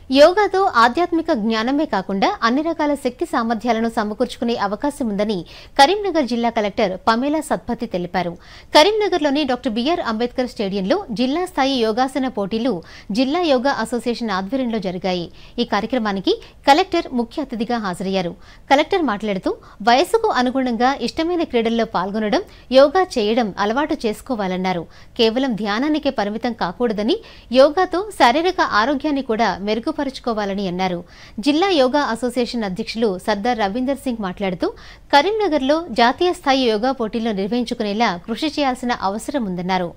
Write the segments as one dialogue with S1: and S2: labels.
S1: యోగాతో ఆధ్యాత్మిక జ్ఞానమే కాకుండా అన్ని రకాల శక్తి సామర్థ్యాలను సమకూర్చుకునే అవకాశం ఉందని కరీంనగర్ జిల్లా కలెక్టర్ పమేలా సత్పతి తెలిపారు కరీంనగర్లోని డాక్టర్ బిఆర్ అంబేద్కర్ స్టేడియంలో జిల్లా స్థాయి యోగాసన పోటీలు జిల్లా యోగా అసోసియేషన్ ఆధ్వర్యంలో జరిగాయి ఈ కార్యక్రమానికి కలెక్టర్ ముఖ్య అతిథిగా హాజరయ్యారు కలెక్టర్ మాట్లాడుతూ వయసుకు అనుగుణంగా ఇష్టమైన క్రీడల్లో పాల్గొనడం యోగా చేయడం అలవాటు చేసుకోవాలన్నారు కేవలం ధ్యానానికే పరిమితం కాకూడదని యోగాతో శారీరక ఆరోగ్యాన్ని కూడా మెరుగుపరుచుకోవాలని అన్నారు జిల్లా యోగా అసోసియేషన్ అధ్యక్షులు సర్దార్ రవీందర్ సింగ్ మాట్లాడుతూ కరీంనగర్లో జాతీయ స్థాయి యోగా పోటీలు నిర్వహించుకునేలా కృషి చేయాల్సిన అవసరం ఉందన్నారు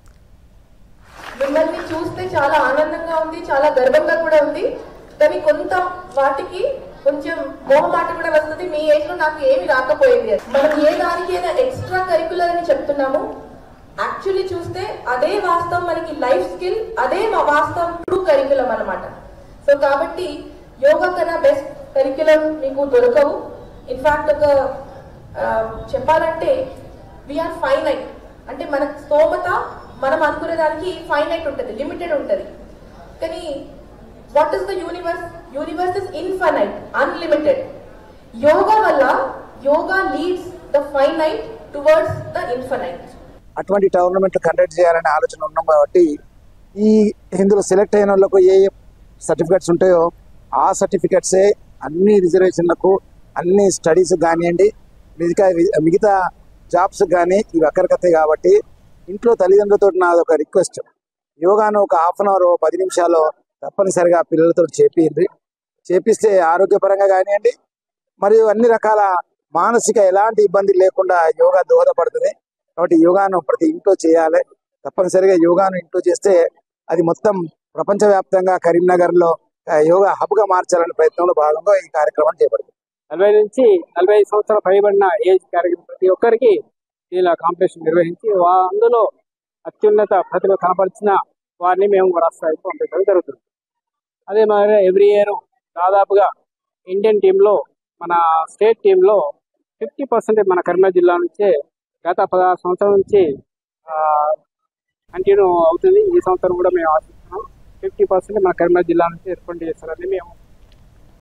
S2: మిమ్మల్ని చూస్తే చాలా ఆనందంగా ఉంది చాలా గర్వంగా కూడా ఉంది కానీ కొంత వాటికి కొంచెం మోహమాట కూడా వస్తుంది మీ ఏజ్ లో నాకు ఏమి రాకపోయింది అని. మనం ఏ దానికి అయినా ఎక్స్ట్రా కరికులర్ అని చెప్తున్నాము యాక్చువల్లీ చూస్తే అదే వాస్తవం మనకి లైఫ్ స్కిల్ అదే మా వాస్తవం ట్రూ కరికులం అన్నమాట సో కాబట్టి యోగా కన్నా బెస్ట్ కరికులం మీకు దొరకవు ఇన్ఫాక్ట్ ఒక ఆ, చెప్పాలంటే వీఆర్ ఫైనైట్ అంటే మన స్తోమత మనం అనుకునే దానికి ఫైనైట్ ఉంటుంది లిమిటెడ్ ఉంటుంది కానీ what is the universe universe is infinite unlimited yoga వల్ల yoga leads the finite towards the infinite
S3: అటువంటి టోర్నమెంట్లు కండక్ట్ చేయాలనే ఆలోచన ఉన్నాం కాబట్టి ఈ ఇందులో సెలెక్ట్ అయిన వాళ్ళకు ఏ ఏ సర్టిఫికెట్స్ ఉంటాయో ఆ సర్టిఫికెట్సే అన్ని రిజర్వేషన్లకు అన్ని స్టడీస్ కానివ్వండి మిగతా మిగతా జాబ్స్ కానీ ఇవి అక్కడికత్తాయి కాబట్టి ఇంట్లో తల్లిదండ్రులతో నాది ఒక రిక్వెస్ట్ యోగాను ఒక హాఫ్ అన్ అవర్ పది నిమిషాలు తప్పనిసరిగా పిల్లలతో చేపియండి చేపిస్తే ఆరోగ్యపరంగా కానివ్వండి మరియు అన్ని రకాల మానసిక ఎలాంటి ఇబ్బంది లేకుండా యోగా దోహదపడుతుంది కాబట్టి యోగాను ప్రతి ఇంట్లో చేయాలి తప్పనిసరిగా యోగాను ఇంట్లో చేస్తే అది మొత్తం ప్రపంచవ్యాప్తంగా కరీంనగర్ లో యోగా హబ్ గా మార్చాలనే ప్రయత్నంలో భాగంగా ఈ కార్యక్రమం చేపడుతుంది
S4: నలభై నుంచి నలభై ఐదు సంవత్సరాల పైబడిన ఏజ్ కేటగిరీ ప్రతి ఒక్కరికి ఇలా కాంపిటీషన్ నిర్వహించి వా అందులో అత్యున్నత ప్రతిభ కనపరిచిన వారిని మేము రాష్ట్రానికి పంపించడం జరుగుతుంది అదే మరి ఎవ్రీ ఇయర్ దాదాపుగా ఇండియన్ టీంలో మన స్టేట్ టీంలో ఫిఫ్టీ పర్సెంట్ మన కరీంనగర్ జిల్లా నుంచే గత పదహారు సంవత్సరాల నుంచి కంటిన్యూ అవుతుంది ఈ సంవత్సరం కూడా మేము ఆశిస్తున్నాం ఫిఫ్టీ పర్సెంట్ మన కరీంనగర్ జిల్లా నుంచి రిప్రజెంట్ చేస్తారని మేము